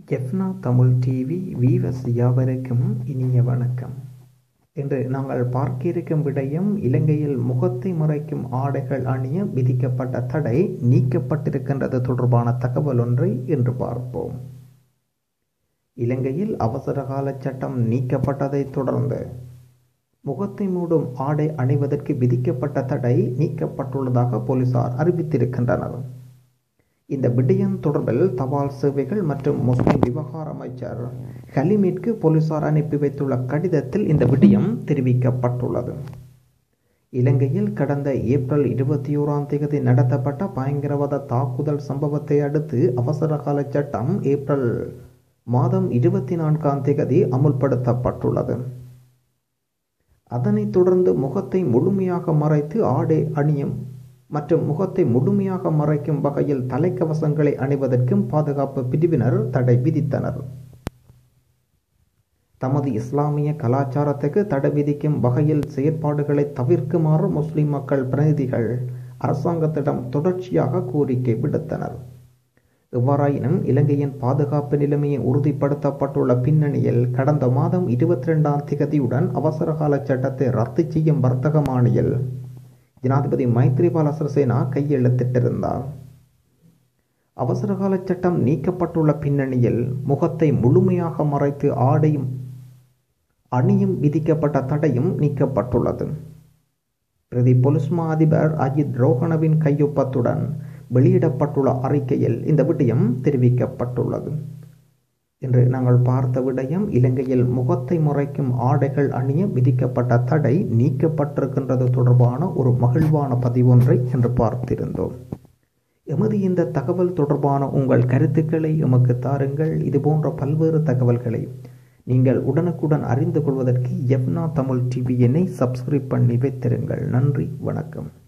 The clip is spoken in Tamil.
ஜெஃப்னா தமிழ் டிவி வீவர்ஸ் யாவருக்கும் இனிய வணக்கம் இன்று நாங்கள் பார்க்க இருக்கும் விடயம் இலங்கையில் முகத்தை மறைக்கும் ஆடைகள் அணிய விதிக்கப்பட்ட தடை நீக்கப்பட்டிருக்கின்றது தொடர்பான தகவல் ஒன்றை இன்று பார்ப்போம் இலங்கையில் அவசரகால சட்டம் நீக்கப்பட்டதைத் தொடர்ந்து முகத்தை மூடும் ஆடை அணிவதற்கு விதிக்கப்பட்ட தடை நீக்கப்பட்டுள்ளதாக போலீசார் அறிவித்திருக்கின்றனர் இந்த விடயம் தொடர்பில் தபால் சேவைகள் மற்றும் முஸ்லிம் விவகார அமைச்சர் ஹலிமிற்கு போலீசார் அனுப்பி வைத்துள்ள கடிதத்தில் இந்த விடயம் தெரிவிக்கப்பட்டுள்ளது இலங்கையில் கடந்த ஏப்ரல் இருபத்தி ஓராம் தேதி நடத்தப்பட்ட பயங்கரவாத தாக்குதல் சம்பவத்தை அடுத்து அவசரகால சட்டம் ஏப்ரல் மாதம் இருபத்தி நான்காம் தேதி அமுல்படுத்தப்பட்டுள்ளது அதனைத் தொடர்ந்து முகத்தை முழுமையாக மறைத்து ஆடை அணியும் மற்றும் முகத்தை முழுமையாக மறைக்கும் வகையில் தலைக்கவசங்களை அணிவதற்கும் பாதுகாப்பு பிரிவினர் தடை விதித்தனர் தமது இஸ்லாமிய கலாச்சாரத்துக்கு தடை விதிக்கும் வகையில் செயற்பாடுகளை தவிர்க்குமாறு முஸ்லிம் மக்கள் பிரதிநிதிகள் அரசாங்கத்திடம் தொடர்ச்சியாக கோரிக்கை விடுத்தனர் எவ்வாறாயினும் இலங்கையின் பாதுகாப்பு நிலைமையை உறுதிப்படுத்தப்பட்டுள்ள பின்னணியில் கடந்த மாதம் இருபத்தி ரெண்டாம் திகதியுடன் அவசரகால சட்டத்தை ரத்து செய்யும் வர்த்தகமானியில் ஜனாதிபதி மைத்ரிபால சிறிசேனா கையெழுத்திட்டிருந்தார் அவசரகால சட்டம் நீக்கப்பட்டுள்ள பின்னணியில் முகத்தை முழுமையாக மறைத்து ஆடையும் அணியும் விதிக்கப்பட்ட தடையும் நீக்கப்பட்டுள்ளது பிரதி பொலிஸ்மா அதிபர் அஜித் ரோஹனவின் கையொப்பத்துடன் வெளியிடப்பட்டுள்ள அறிக்கையில் இந்த விடயம் தெரிவிக்கப்பட்டுள்ளது இன்று நாங்கள் பார்த்த விடயம் இலங்கையில் முகத்தை முறைக்கும் ஆடைகள் அணிய விதிக்கப்பட்ட தடை நீக்கப்பட்டிருக்கின்றது தொடர்பான ஒரு மகிழ்வான பதிவொன்றை என்று பார்த்திருந்தோம் எமது இந்த தகவல் தொடர்பான உங்கள் கருத்துக்களை எமக்கு தாருங்கள் இது போன்ற பல்வேறு தகவல்களை நீங்கள் உடனுக்குடன் அறிந்து கொள்வதற்கு எப்னா தமிழ் டிவி என்னை சப்ஸ்கிரைப் பண்ணி வைத்திருங்கள் நன்றி வணக்கம்